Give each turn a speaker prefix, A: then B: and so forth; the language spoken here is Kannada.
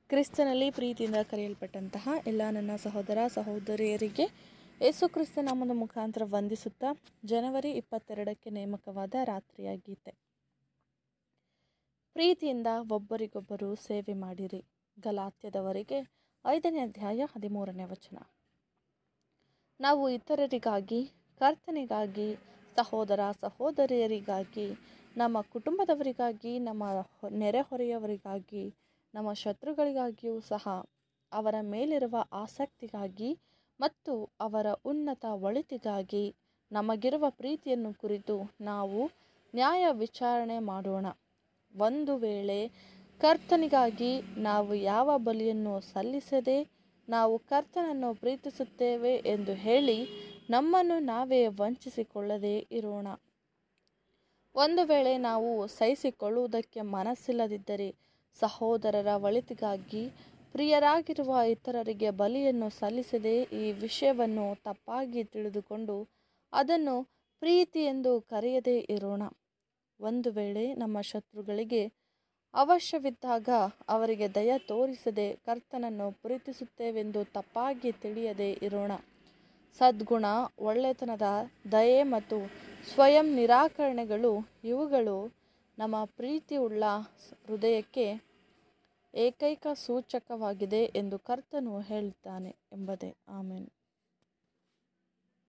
A: ಕ್ರಿಸ್ತನಲ್ಲಿ ಪ್ರೀತಿಯಿಂದ ಕರೆಯಲ್ಪಟ್ಟಂತಹ ಎಲ್ಲ ನನ್ನ ಸಹೋದರ ಸಹೋದರಿಯರಿಗೆ ಯೇಸು ಕ್ರಿಸ್ತ ನಾಮದ ಮುಖಾಂತರ ವಂದಿಸುತ್ತಾ ಜನವರಿ ಇಪ್ಪತ್ತೆರಡಕ್ಕೆ ನೇಮಕವಾದ ರಾತ್ರಿಯ ಗೀತೆ ಪ್ರೀತಿಯಿಂದ ಒಬ್ಬರಿಗೊಬ್ಬರು ಸೇವೆ ಮಾಡಿರಿ ಗಲಾತ್ಯದವರಿಗೆ ಐದನೇ ಅಧ್ಯಾಯ ಹದಿಮೂರನೇ ವಚನ ನಾವು ಇತರರಿಗಾಗಿ ಕರ್ತನಿಗಾಗಿ ಸಹೋದರ ಸಹೋದರಿಯರಿಗಾಗಿ ನಮ್ಮ ಕುಟುಂಬದವರಿಗಾಗಿ ನಮ್ಮ ಹೊ- ನೆರೆಹೊರೆಯವರಿಗಾಗಿ ನಮ್ಮ ಶತ್ರುಗಳಿಗಾಗಿಯೂ ಸಹ ಅವರ ಮೇಲಿರುವ ಆಸಕ್ತಿಗಾಗಿ ಮತ್ತು ಅವರ ಉನ್ನತ ಒಳಿತಿಗಾಗಿ ನಮಗಿರುವ ಪ್ರೀತಿಯನ್ನು ಕುರಿತು ನಾವು ನ್ಯಾಯ ವಿಚಾರಣೆ ಮಾಡೋಣ ಒಂದು ವೇಳೆ ಕರ್ತನಿಗಾಗಿ ನಾವು ಯಾವ ಬಲಿಯನ್ನು ಸಲ್ಲಿಸದೆ ನಾವು ಕರ್ತನನ್ನು ಪ್ರೀತಿಸುತ್ತೇವೆ ಎಂದು ಹೇಳಿ ನಮ್ಮನ್ನು ನಾವೇ ವಂಚಿಸಿಕೊಳ್ಳದೆ ಇರೋಣ ಒಂದು ವೇಳೆ ನಾವು ಸಹಿಸಿಕೊಳ್ಳುವುದಕ್ಕೆ ಮನಸ್ಸಿಲ್ಲದಿದ್ದರೆ ಸಹೋದರರ ಒಳಿತಿಗಾಗಿ ಪ್ರಿಯರಾಗಿರುವ ಇತರರಿಗೆ ಬಲಿಯನ್ನು ಸಲ್ಲಿಸದೆ ಈ ವಿಷಯವನ್ನು ತಪ್ಪಾಗಿ ತಿಳಿದುಕೊಂಡು ಅದನ್ನು ಪ್ರೀತಿ ಎಂದು ಕರೆಯದೇ ಇರೋಣ ಒಂದು ವೇಳೆ ನಮ್ಮ ಶತ್ರುಗಳಿಗೆ ಅವಶ್ಯವಿದ್ದಾಗ ಅವರಿಗೆ ದಯ ತೋರಿಸದೆ ಕರ್ತನನ್ನು ಪ್ರೀತಿಸುತ್ತೇವೆಂದು ತಪ್ಪಾಗಿ ತಿಳಿಯದೆ ಇರೋಣ ಸದ್ಗುಣ ಒಳ್ಳೆತನದ ದಯೆ ಮತ್ತು ಸ್ವಯಂ ನಿರಾಕರಣೆಗಳು ಇವುಗಳು ನಮ್ಮ ಪ್ರೀತಿಯುಳ್ಳ ಹೃದಯಕ್ಕೆ ಏಕೈಕ ಸೂಚಕವಾಗಿದೆ ಎಂದು ಕರ್ತನು ಹೇಳುತ್ತಾನೆ ಎಂಬುದೇ ಆಮೇನ್